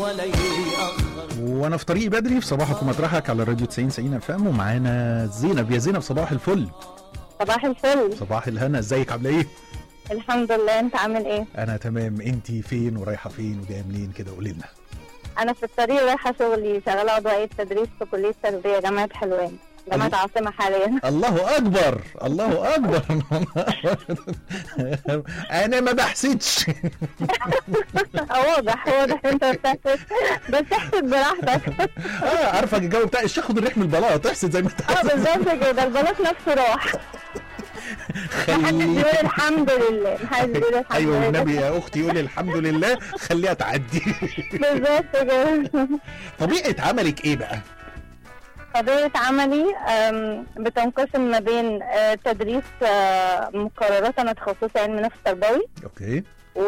ولا يأخر وانا في طريقي بدري في صباحك ومطرحك على الراديو 90 90 اف ام ومعانا زينب يا زينب صباح الفل صباح الفل صباح الهنا ازيك عامله ايه الحمد لله انت عامل ايه انا تمام انت فين ورايحه فين وجايه منين كده قولي لنا انا في الطريق رايحه شغلي شغاله عضويه تدريس في كليه تربيه جامعه حلوان جامعه الله. عاصمه حاليا الله اكبر الله اكبر انا ما بحسدش واضح واضح انت بتحسد بس احسد براحتك اه عارفه الجو بتاع الشيخ خد الريح من البلاط تحسد زي ما انت اه بالظبط كده البلاط نفسه راح محدش بيقول خلي الحمد لله محدش بيقول الحمد ايوه لله والنبي يا اختي قولي الحمد لله خليها تعدي بالظبط كده طبيعه عملك ايه بقى قضية عملي أم، بتنقسم ما بين آه، تدريس آه، مقررات أنا تخصصي علم نفس تربوي اوكي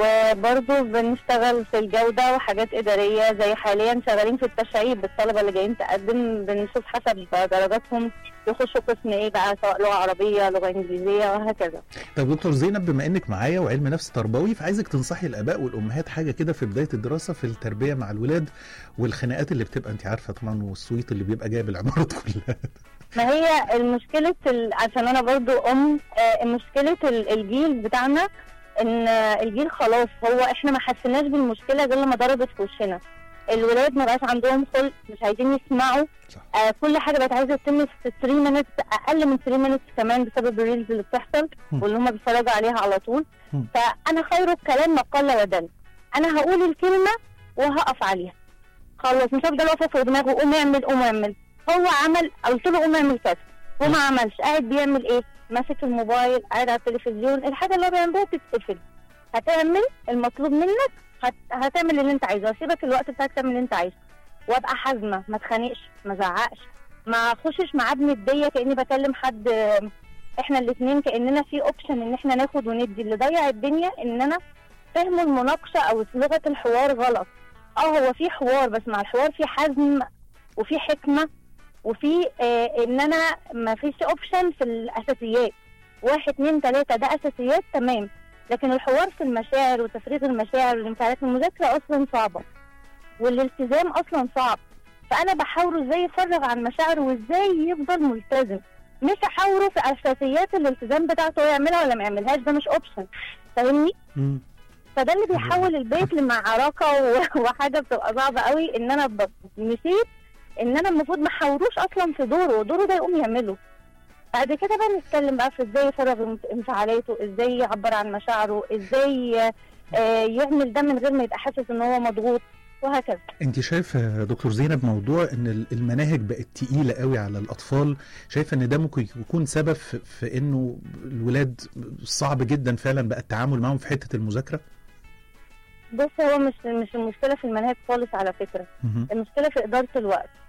وبرضه بنشتغل في الجودة وحاجات إدارية زي حاليا شغالين في التشعيب الطلبة اللي جايين تقدم بنشوف حسب درجاتهم يخشوا قسم إيه بقى سواء لغة عربية لغة إنجليزية وهكذا طب دكتور زينب بما انك معايا وعلم نفس تربوي فعايزك تنصحي الاباء والامهات حاجه كده في بدايه الدراسه في التربيه مع الولاد والخناقات اللي بتبقى انت عارفه طبعا والصويت اللي بيبقى جايب العمارات كلها ما هي المشكلة ال... عشان أنا برضو أم آه، مشكلة ال- الجيل بتاعنا إن آه، الجيل خلاص هو إحنا ما حسيناش بالمشكلة غير لما ضربت في وشنا الولاد ما بقاش عندهم خلق مش عايزين يسمعوا صح. آه كل حاجة بقت عايزة تتم في 3 minutes أقل من 3 minutes كمان بسبب الريلز اللي بتحصل مم. واللي هم بيتفرجوا عليها على طول مم. فأنا خير الكلام ما قل ودل أنا هقول الكلمة وهقف عليها خلاص مش هفضل واقفة في دماغه قوم اعمل قوم اعمل هو عمل قلت له قوم اعمل كذا وما عملش قاعد بيعمل ايه ماسك الموبايل قاعد على التلفزيون الحاجه اللي هو بيعملها تتقفل هتعمل المطلوب منك هت... هتعمل اللي انت عايزه هسيبك الوقت بتاعك تعمل اللي انت عايزه وابقى حازمه ما اتخانقش ما زعقش ما اخشش معاه بنديه كاني بكلم حد آه، احنا الاثنين كاننا في اوبشن ان احنا ناخد وندي اللي ضيع الدنيا ان انا فهم المناقشه او لغه الحوار غلط اه هو في حوار بس مع الحوار في حزم وفي حكمه وفي آه ان انا ما فيش اوبشن في الاساسيات واحد اتنين تلاته ده اساسيات تمام لكن الحوار في المشاعر وتفريغ المشاعر والانفعالات المذاكره اصلا صعبه والالتزام اصلا صعب فانا بحاوره ازاي يفرغ عن مشاعره وازاي يفضل ملتزم مش احاوره في اساسيات الالتزام بتاعته هو يعملها ولا ما يعملهاش ده مش اوبشن فاهمني مم. فده اللي بيحول البيت لمعركه و- وحاجه بتبقى صعبه قوي ان انا ب- نسيت ان انا المفروض ما احاوروش اصلا في دوره دوره ده يقوم يعمله بعد كده بقى نتكلم بقى في ازاي يفرغ انف- انفعالاته ازاي يعبر عن مشاعره ازاي آه، يعمل ده من غير ما يبقى حاسس ان هو مضغوط وهكذا انت شايفه يا دكتور زينب موضوع ان ال- المناهج بقت تقيله قوي على الاطفال شايفه ان ده ممكن يكون سبب في, في انه الولاد صعب جدا فعلا بقى التعامل معاهم في حته المذاكره بص هو مش مش المشكله في المناهج خالص على فكره مهم. المشكله في اداره الوقت